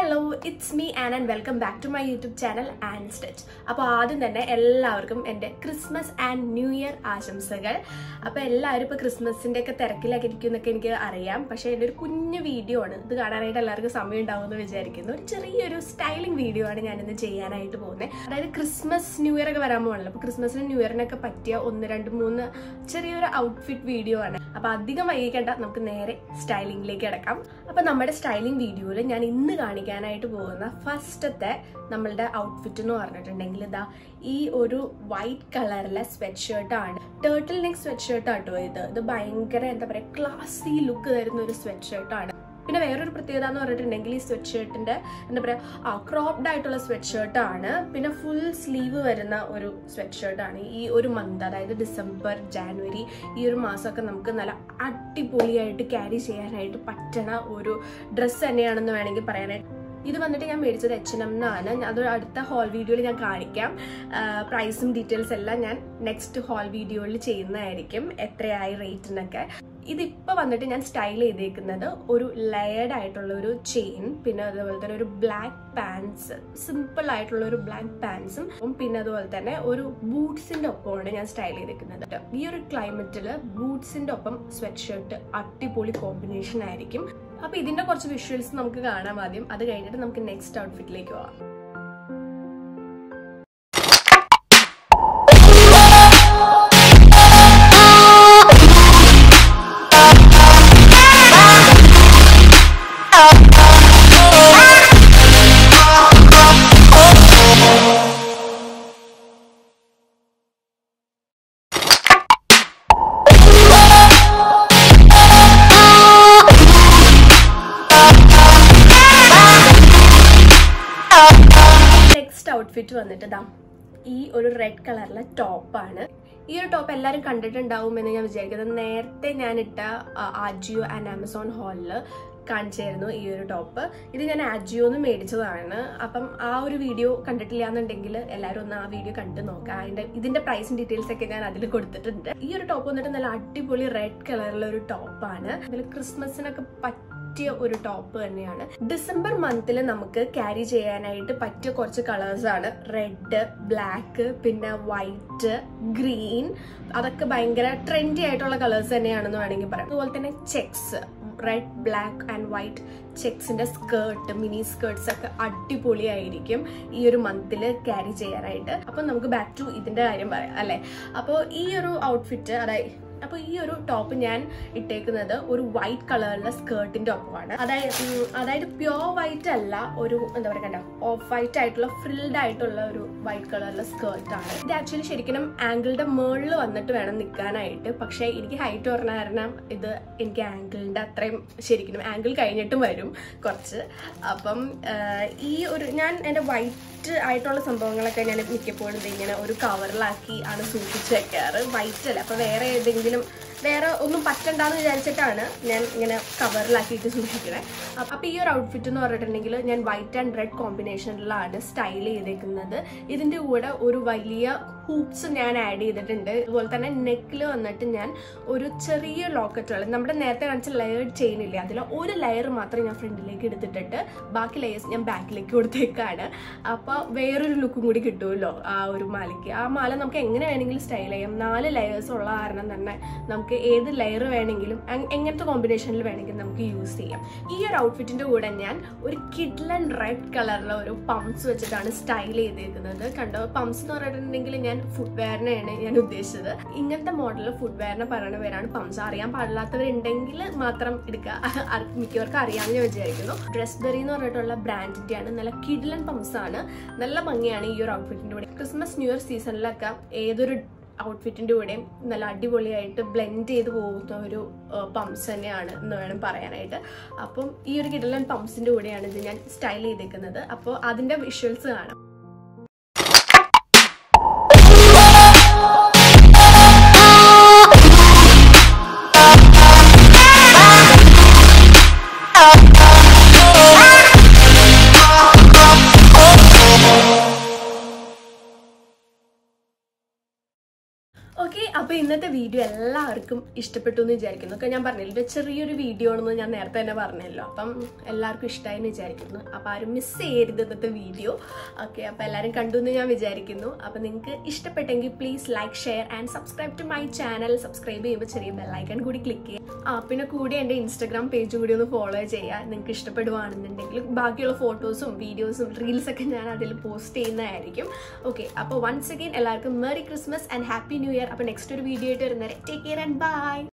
hello it's me Ann and welcome back to my YouTube channel and stitch അപ്പോൾ ആദ്യം തന്നെ എല്ലാവർക്കും എൻ്റെ ക്രിസ്മസ് ആൻഡ് ന്യൂ ഇയർ ആശംസകൾ അപ്പോൾ എല്ലാവരും ഇപ്പോൾ ക്രിസ്മസിൻ്റെ ഒക്കെ തിരക്കിലൊക്കെ ഇരിക്കും എന്നൊക്കെ എനിക്ക് അറിയാം പക്ഷേ എൻ്റെ ഒരു കുഞ്ഞു വീഡിയോ ആണ് ഇത് കാണാനായിട്ട് എല്ലാവർക്കും സമയം ഉണ്ടാവുമെന്ന് വിചാരിക്കുന്നു ഒരു ചെറിയൊരു സ്റ്റൈലിംഗ് വീഡിയോ ആണ് ഞാനിന്ന് ചെയ്യാനായിട്ട് പോകുന്നത് അതായത് ക്രിസ്മസ് ന്യൂ ഇയർ ഒക്കെ വരാൻ പോകണല്ലോ അപ്പോൾ ക്രിസ്മസിന് ന്യൂ ഇയറിനൊക്കെ പറ്റിയ ഒന്ന് രണ്ട് മൂന്ന് ചെറിയൊരു ഔട്ട്ഫിറ്റ് വീഡിയോ ആണ് അപ്പോൾ അധികം വൈകിക്കേണ്ട നമുക്ക് നേരെ സ്റ്റൈലിംഗിലേക്ക് കിടക്കാം അപ്പോൾ നമ്മുടെ സ്റ്റൈലിംഗ് വീഡിയോയിൽ ഞാൻ ഇന്ന് കാണിക്കാനായിട്ട് പോകുന്ന ഫസ്റ്റത്തെ നമ്മളുടെ ഔട്ട്ഫിറ്റ് എന്ന് പറഞ്ഞിട്ടുണ്ടെങ്കിൽ ഇതാ ഈ ഒരു വൈറ്റ് കളറിലെ സ്വെറ്റ് ഷർട്ടാണ് ടേർട്ടിൽ നെക്ക് സ്വെറ്റ് ഷർട്ട് ആട്ടോ ഇത് ഇത് ഭയങ്കര എന്താ പറയുക ക്ലാസി ലുക്ക് തരുന്ന ഒരു സ്വെറ്റ് ഷർട്ടാണ് പിന്നെ വേറൊരു പ്രത്യേകത എന്ന് പറഞ്ഞിട്ടുണ്ടെങ്കിൽ ഈ സ്വെറ്റ് ഷർട്ടിന്റെ എന്താ പറയുക ക്രോപ്ഡ് ആയിട്ടുള്ള സ്വെറ്റ് ഷർട്ട് ആണ് പിന്നെ ഫുൾ സ്ലീവ് വരുന്ന ഒരു സ്വെറ്റ് ഷർട്ട് ആണ് ഈ ഒരു മന്ത് അതായത് ഡിസംബർ ജാനുവരി ഈ ഒരു മാസമൊക്കെ നമുക്ക് നല്ല അടിപൊളിയായിട്ട് ക്യാരി ചെയ്യാനായിട്ട് പറ്റണ ഒരു ഡ്രസ്സ് തന്നെയാണെന്ന് വേണമെങ്കിൽ പറയാനായിട്ട് ഇത് വന്നിട്ട് ഞാൻ മേടിച്ചത് എച്ച് എൻ എം എന്നാണ് അത് അടുത്ത ഹോൾ വീഡിയോയിൽ ഞാൻ കാണിക്കാം പ്രൈസും ഡീറ്റെയിൽസ് എല്ലാം ഞാൻ നെക്സ്റ്റ് ഹോൾ വീഡിയോയിൽ ചെയ്യുന്നതായിരിക്കും എത്രയായി റേറ്റിനൊക്കെ ഇതിപ്പോൾ വന്നിട്ട് ഞാൻ സ്റ്റൈൽ ചെയ്തേക്കുന്നത് ഒരു ലെയർഡ് ആയിട്ടുള്ള ഒരു ചെയിൻ പിന്നെ അതുപോലെ തന്നെ ഒരു ബ്ലാക്ക് പാൻസ് സിമ്പിൾ ആയിട്ടുള്ള ഒരു ബ്ലാക്ക് പാൻസും പിന്നെ അതുപോലെ തന്നെ ഒരു ബൂട്ട്സിന്റെ ഒപ്പമാണ് ഞാൻ സ്റ്റൈൽ ചെയ്തേക്കുന്നത് ഈ ഒരു ക്ലൈമറ്റിൽ ബൂട്ട്സിന്റെ ഒപ്പം സ്വെറ്റ് ഷർട്ട് അടിപൊളി കോമ്പിനേഷൻ ആയിരിക്കും അപ്പൊ ഇതിന്റെ കുറച്ച് വിഷ്വൽസ് നമുക്ക് കാണാം ആദ്യം അത് കഴിഞ്ഞിട്ട് നമുക്ക് നെക്സ്റ്റ് ഔട്ട്ഫിറ്റിലേക്ക് പോവാം നെക്സ്റ്റ് ഔട്ട്ഫിറ്റ് വന്നിട്ട് ദാ ഈ ഒരു റെഡ് കളറിലെ ടോപ്പാണ് ഈ ഒരു ടോപ്പ് എല്ലാവരും കണ്ടിട്ടുണ്ടാവും എന്ന് ഞാൻ വിചാരിക്കുന്നത് നേരത്തെ ഞാൻ ഇട്ട ആജിയോ ആൻഡ് ആമസോൺ ഹാളിൽ കാണിച്ചായിരുന്നു ഈ ഒരു ടോപ്പ് ഇത് ഞാൻ ആജിയോന്ന് മേടിച്ചതാണ് അപ്പം ആ ഒരു വീഡിയോ കണ്ടിട്ടില്ല എന്നുണ്ടെങ്കിൽ എല്ലാവരും ഒന്ന് ആ വീഡിയോ കണ്ടു നോക്കാം അതിന്റെ ഇതിന്റെ പ്രൈസും ഡീറ്റെയിൽസ് ഒക്കെ ഞാൻ അതിൽ കൊടുത്തിട്ടുണ്ട് ഈ ഒരു ടോപ്പ് വന്നിട്ട് നല്ല അടിപൊളി റെഡ് കളറിലുള്ള ഒരു ടോപ്പാണ് അതിൽ ക്രിസ്മസിനൊക്കെ പറ്റിയ ഒരു ടോപ്പ് തന്നെയാണ് ഡിസംബർ മന്തിൽ നമുക്ക് ക്യാരി ചെയ്യാനായിട്ട് പറ്റിയ കുറച്ച് കളേഴ്സ് ആണ് റെഡ് ബ്ലാക്ക് പിന്നെ വൈറ്റ് ഗ്രീൻ അതൊക്കെ ഭയങ്കര ട്രെൻഡി ആയിട്ടുള്ള കളേഴ്സ് തന്നെയാണെന്ന് വേണമെങ്കിൽ പറയാം അതുപോലെ തന്നെ checks red black and white ചെക്സിന്റെ സ്കേർട്ട് മിനി സ്കേർട്ട്സ് ഒക്കെ അടിപൊളിയായിരിക്കും ഈ ഒരു മന്തിൽ ക്യാരി ചെയ്യാനായിട്ട് അപ്പൊ നമുക്ക് ബാക്ക് ടു ഇതിന്റെ കാര്യം പറയാം അല്ലെ അപ്പോൾ ഈ ഒരു ഔട്ട്ഫിറ്റ് അതായത് അപ്പോൾ ഈ ഒരു ടോപ്പ് ഞാൻ ഇട്ടേക്കുന്നത് ഒരു വൈറ്റ് കളറിലെ സ്കേർട്ടിന്റെ ഒപ്പമാണ് അതായത് അതായത് പ്യോർ വൈറ്റ് അല്ല ഒരു എന്താ പറയുക കണ്ടോ ഓഫ് വൈറ്റ് ആയിട്ടുള്ള ഫ്രിൽഡ് ആയിട്ടുള്ള ഒരു വൈറ്റ് കളറിലെ സ്കേർട്ടാണ് ഇത് ആക്ച്വലി ശരിക്കും ആംഗിളിന്റെ മുകളിൽ വന്നിട്ട് വേണം നിൽക്കാനായിട്ട് പക്ഷേ എനിക്ക് ഹൈറ്റ് പറഞ്ഞ കാരണം ഇത് എനിക്ക് ആംഗിളിന്റെ അത്രയും ശരിക്കും ആംഗിൾ കഴിഞ്ഞിട്ടും വരും കുറച്ച് അപ്പം ഈ ഒരു ഞാൻ എൻ്റെ വൈറ്റ് ആയിട്ടുള്ള സംഭവങ്ങളൊക്കെ ഞാൻ മിക്കപ്പോഴും ഇങ്ങനെ ഒരു കവറിലാക്കി ആണ് സൂക്ഷിച്ച് വെക്കാറ് വൈറ്റ് അല്ല അപ്പോൾ വേറെ ഏതെങ്കിലും വേറെ ഒന്നും പറ്റണ്ടെന്ന് വിചാരിച്ചിട്ടാണ് ഞാൻ ഇങ്ങനെ കവറിലാക്കിയിട്ട് സൂക്ഷിക്കുന്നത് അപ്പോൾ ഈ ഒരു ഔട്ട്ഫിറ്റ് എന്ന് പറഞ്ഞിട്ടുണ്ടെങ്കിൽ ഞാൻ വൈറ്റ് ആൻഡ് റെഡ് കോമ്പിനേഷനിലാണ് സ്റ്റൈൽ ചെയ്തേക്കുന്നത് ഇതിൻ്റെ കൂടെ ഒരു വലിയ ഹൂപ്സ് ഞാൻ ആഡ് ചെയ്തിട്ടുണ്ട് അതുപോലെ തന്നെ നെക്കിൽ വന്നിട്ട് ഞാൻ ഒരു ചെറിയ ലോക്കറ്റുകൾ നമ്മുടെ നേരത്തെ കാണിച്ച ലെയർഡ് ചെയിൻ ഇല്ലേ അതിൽ ഒരു ലെയർ മാത്രം ഞാൻ ഫ്രണ്ടിലേക്ക് എടുത്തിട്ടിട്ട് ബാക്കി ലെയേഴ്സ് ഞാൻ ബാക്കിലേക്ക് കൊടുത്തേക്കാണ് അപ്പോൾ വേറൊരു ലുക്കും കൂടി കിട്ടുമല്ലോ ആ ഒരു മാലയ്ക്ക് ആ മാല നമുക്ക് എങ്ങനെ വേണമെങ്കിലും സ്റ്റൈൽ ചെയ്യാം നാല് ലെയേഴ്സ് ഉള്ള കാരണം തന്നെ നമുക്ക് ഏത് ലെയർ വേണമെങ്കിലും എങ്ങനത്തെ കോമ്പിനേഷനിൽ വേണമെങ്കിലും നമുക്ക് യൂസ് ചെയ്യാം ഈ ഒരു ഔട്ട്ഫിറ്റിന്റെ കൂടെ ഞാൻ ഒരു കിഡ്ലൻ റെഡ് കളറിലെ ഒരു പംസ് വെച്ചിട്ടാണ് സ്റ്റൈൽ ചെയ്തേക്കുന്നത് കണ്ടോ പംസ് എന്ന് പറഞ്ഞിട്ടുണ്ടെങ്കിൽ ഞാൻ ഫുട്വെയറിനെയാണ് ഞാൻ ഉദ്ദേശിച്ചത് ഇങ്ങനത്തെ മോഡൽ ഫുട്വെയറിനെ പറയുന്ന പേരാണ് പംസ് അറിയാൻ പാടില്ലാത്തവരുണ്ടെങ്കിൽ മാത്രം എടുക്കുക മിക്കവർക്കും അറിയാമെന്ന് വിചാരിക്കുന്നു ഡ്രസ് ബെറി എന്ന് പറഞ്ഞിട്ടുള്ള ബ്രാൻഡിന്റെയാണ് നല്ല കിഡ്ലൻ പംസ് ആണ് നല്ല ഭംഗിയാണ് ഈ ഒരു ഔട്ട്ഫിറ്റിന്റെ കൂടെ ക്രിസ്മസ് ന്യൂ ഇയർ സീസണിലൊക്കെ ഏതൊരു ഔട്ട്ഫിറ്റിന്റെ കൂടെയും നല്ല അടിപൊളിയായിട്ട് ബ്ലെൻഡ് ചെയ്ത് പോകുന്ന ഒരു പംസ് തന്നെയാണ് എന്ന് വേണം പറയാനായിട്ട് അപ്പം ഈ ഒരു കിടലൻ പംസിന്റെ കൂടെയാണ് ഇത് ഞാൻ സ്റ്റൈൽ ചെയ്തേക്കുന്നത് അപ്പോൾ അതിന്റെ വിഷ്വൽസ് കാണാം ഓക്കെ അപ്പൊ ഇന്നത്തെ വീഡിയോ എല്ലാവർക്കും ഇഷ്ടപ്പെട്ടു എന്ന് വിചാരിക്കുന്നു ഒക്കെ ഞാൻ പറഞ്ഞില്ല ഇത് ചെറിയൊരു വീഡിയോ ആണെന്ന് ഞാൻ നേരത്തെ തന്നെ പറഞ്ഞല്ലോ അപ്പം എല്ലാവർക്കും ഇഷ്ടമായി എന്ന് വിചാരിക്കുന്നു അപ്പം ആരും മിസ് ചെയ്യരുത് ഇന്നത്തെ വീഡിയോ ഓക്കെ അപ്പം എല്ലാവരും കണ്ടു എന്ന് ഞാൻ വിചാരിക്കുന്നു അപ്പം നിങ്ങൾക്ക് ഇഷ്ടപ്പെട്ടെങ്കിൽ please like share and subscribe to my channel subscribe ചെയ്യുമ്പോൾ ചെറിയ ബെല്ലൈക്കൺ കൂടി ക്ലിക്ക് ചെയ്യുക ആ പിന്നെ കൂടി എൻ്റെ ഇൻസ്റ്റാഗ്രാം പേജും കൂടി ഒന്ന് ഫോളോ ചെയ്യുക നിങ്ങൾക്ക് ഇഷ്ടപ്പെടുവാണെന്നുണ്ടെങ്കിൽ ബാക്കിയുള്ള ഫോട്ടോസും വീഡിയോസും റീൽസൊക്കെ ഞാൻ അതിൽ പോസ്റ്റ് ചെയ്യുന്നതായിരിക്കും ഓക്കെ അപ്പോൾ വൺസ് അഗെയിൻ എല്ലാവർക്കും merry Christmas and happy new year അപ്പോൾ നെക്സ്റ്റ് ഒരു വീഡിയോ ആയിട്ട് വരുന്നവരെ ടേക്ക് കെയർ ആൻഡ് ബൈ